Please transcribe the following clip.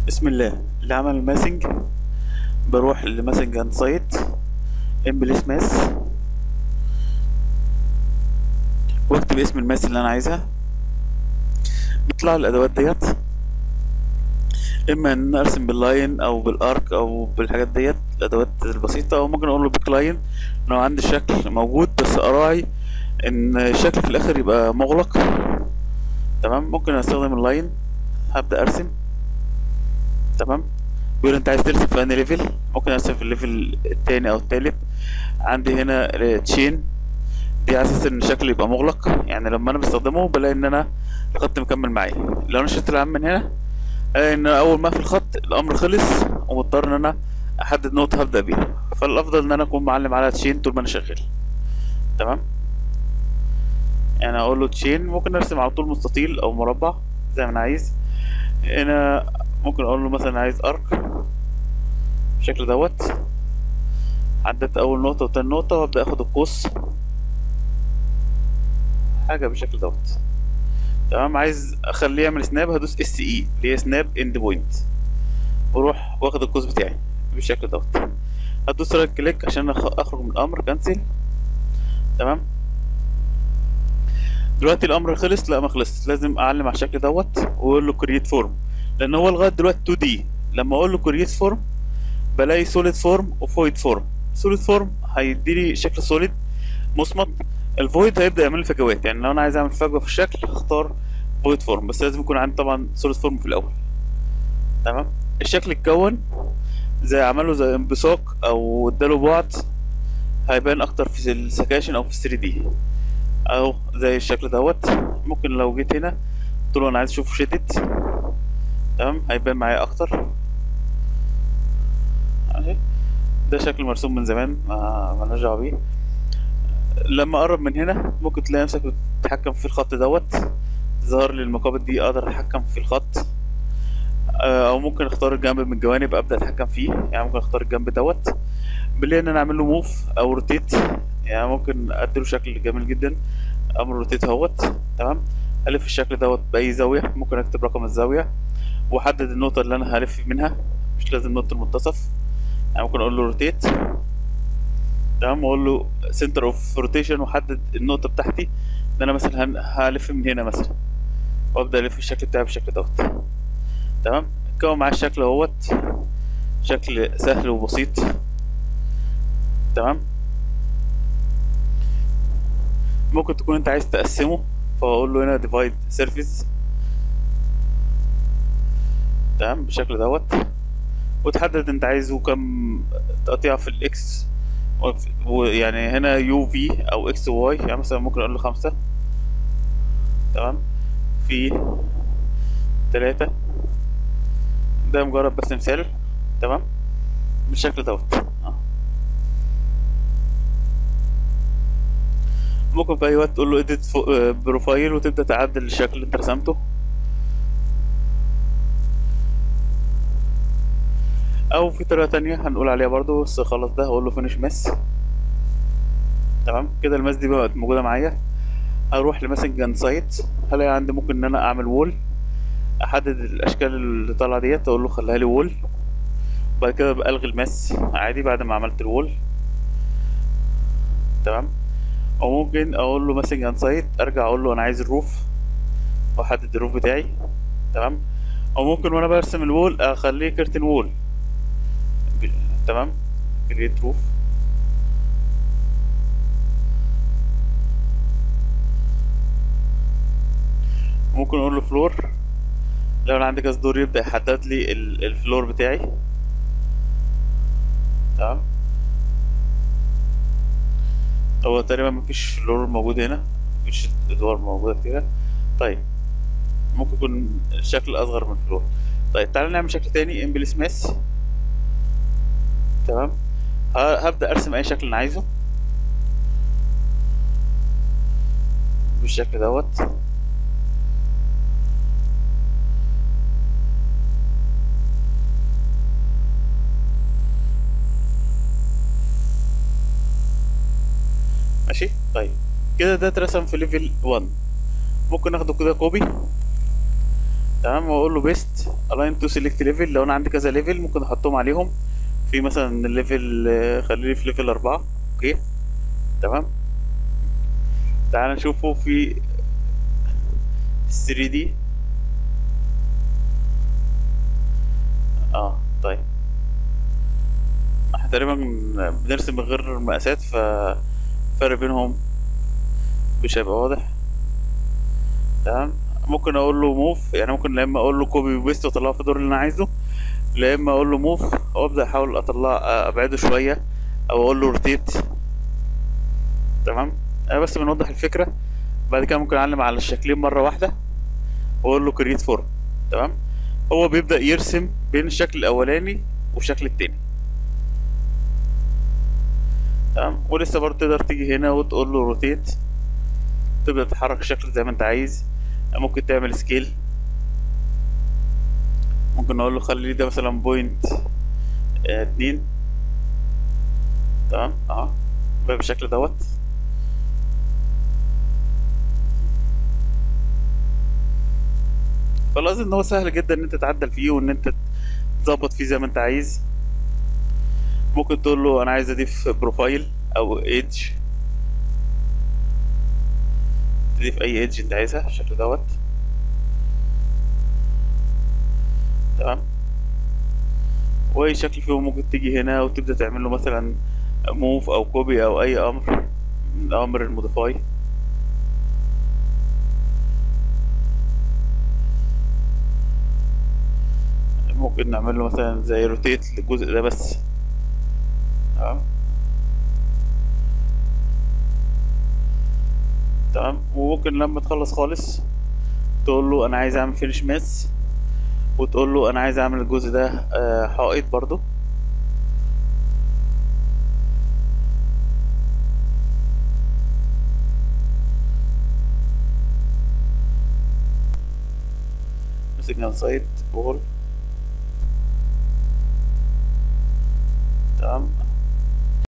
بسم الله اللي عمل الماسنج بروح لماسنج اند سايت امبليس ماس واكتب اسم الماس اللي انا عايزها بيطلع لي الادوات ديت اما ان ارسم باللاين او بالارك او بالحاجات ديت الادوات البسيطه او ممكن اقول له بيكلاين لو عندي شكل موجود بس اراعي ان الشكل في الاخر يبقى مغلق تمام ممكن استخدم اللاين هبدا ارسم تمام بيقول انت عايز ترسم في انهي ليفل ممكن ارسم في الليفل التاني او التالت عندي هنا تشين دي على اساس ان الشكل يبقى مغلق يعني لما انا بستخدمه بلاقي ان انا الخط مكمل معايا لو انا شلت العام من هنا الاقي ان اول ما في الخط الامر خلص ومضطر ان انا احدد نقطه هبدا بيها فالافضل ان انا اكون معلم على تشين طول ما انا شغال تمام يعني اقول له تشين ممكن ارسم على طول مستطيل او مربع زي ما انا عايز هنا ممكن اقول له مثلا عايز ارك بالشكل دوت عدت اول نقطه وتاني نقطه وابدا اخد القوس حاجه بالشكل دوت تمام عايز اخليه يعمل سناب هدوس اس اي اللي هي سناب اند بوينت واروح واخد القوس بتاعي بالشكل دوت هدوس رايت كليك عشان اخرج من الامر كنسل تمام دلوقتي الامر خلص لا ما خلص لازم اعلم على الشكل دوت واقول له كرييت فورم لان هو لغايه دلوقتي 2 دي لما اقول له كرييت فورم بلاقي سوليد فورم وفويد فورم سوليد فورم هيديلي شكل سوليد مصمت الفويد هيبدا يعمل لي فجوات يعني لو انا عايز اعمل فجوه في الشكل هختار فويد فورم بس لازم يكون عندي طبعا سوليد فورم في الاول تمام الشكل اتكون زي عمله زي انبساط او اداله بعد هيبان اكتر في السكاشن او في 3 دي اهو زي الشكل دوت ممكن لو جيت هنا قلت له انا عايز اشوف شدد تمام هيبان معايا اكتر اهي ده شكل مرسوم من زمان ما مالناش دعوه بيه لما اقرب من هنا ممكن تلاقي نفسك بتتحكم في الخط دوت ظهر لي المقابض دي اقدر اتحكم في الخط او ممكن اختار الجنب من الجوانب ابدا اتحكم فيه يعني ممكن اختار الجنب دوت بالله ان انا اعمل له موف او روتيت يعني ممكن اديله شكل جميل جدا امر روتيت اهوت تمام الف الشكل دوت باي زاويه ممكن اكتب رقم الزاويه واحدد النقطه اللي انا هلف منها مش لازم نقطه المنتصف يعني ممكن اقول له روتيت تمام واقول له سنتر اوف روتيشن واحدد النقطه بتاعتي ان انا مثلا هلف من هنا مثلا وابدا الف الشكل بتاعي بالشكل دوت تمام اتكون معاه الشكل اهوت شكل سهل وبسيط تمام ممكن تكون انت عايز تقسمه فاقول له هنا ديفايد سيرفيس تمام بالشكل دوت وتحدد انت عايزه كم تقطيع في الاكس ويعني هنا يو في او اكس واي يعني مثلا ممكن اقول له خمسة تمام في تلاتة ده مجرد بس مثال تمام بالشكل دوت اه. ممكن في اي وقت تقول له اديت بروفايل وتبدا تعدل الشكل اللي انت رسمته او في طريقه تانية هنقول عليها برضو بس خلص ده هقول له فينيش ماس تمام كده الماس دي بقت موجوده معايا هروح لماسنج اند سايت هلاقي عندي ممكن ان انا اعمل وول احدد الاشكال اللي طالعه ديت اقول له خليها لي وول بعد كده بقى الغي الماس عادي بعد ما عملت الوول تمام او ممكن اقول له ماسنج اند سايت ارجع اقول له انا عايز الروف واحدد الروف بتاعي تمام او ممكن وانا برسم الوول اخليه كرتن وول تمام كريت روف ممكن اقول له فلور لو انا عندي كذا دور يبدا يحدد لي الفلور بتاعي تمام هو تقريبا مفيش فلور موجود هنا مفيش ادوار موجوده كتير طيب ممكن يكون الشكل اصغر من فلور طيب تعالى نعمل شكل تاني امبلس ماس تمام هبدا ارسم اي شكل انا عايزه بالشكل دوت ماشي طيب كده ده اترسم في ليفل 1 ممكن اخده كده كوبي تمام واقول له بيست الاين تو سيلكت ليفل لو انا عندي كذا ليفل ممكن احطهم عليهم في مثلا الليفل آه، خليني في ليفل أربعة اوكي تمام تعال نشوفه في 3 دي اه طيب احنا تقريبا بنرسم من غير مقاسات فالفرق بينهم مش هيبقى واضح تمام ممكن اقول له موف يعني ممكن لا اما اقول له كوبي وبيست واطلعه في الدور اللي انا عايزه لا اما اقول له موف وابدا احاول اطلع ابعده شويه او اقول له روتيت تمام انا بس بنوضح الفكره بعد كده ممكن اعلم على الشكلين مره واحده واقول له كريت فورم تمام هو بيبدا يرسم بين الشكل الاولاني والشكل التاني تمام ولسه برضه تقدر تيجي هنا وتقول له روتيت تبدا تحرك الشكل زي ما انت عايز ممكن تعمل سكيل ممكن نقول له خلي ده مثلا بوينت آه، اتنين تمام اهو بقى بالشكل دوت فلاحظ ان هو سهل جدا ان انت تعدل فيه وان انت تظبط فيه زي ما انت عايز ممكن تقول له انا عايز اضيف بروفايل او ايدج تضيف اي ايدج انت عايزها بالشكل دوت تمام واي شكل فيهم ممكن تيجي هنا وتبدا تعمل له مثلا موف او كوبي او اي امر من اوامر الموديفاي ممكن نعمل له مثلا زي روتيت للجزء ده بس تمام تمام وممكن لما تخلص خالص تقول له انا عايز اعمل فينش ماس وتقول له انا عايز اعمل الجزء ده آه، حائط برضو مسكنا سايد وول تمام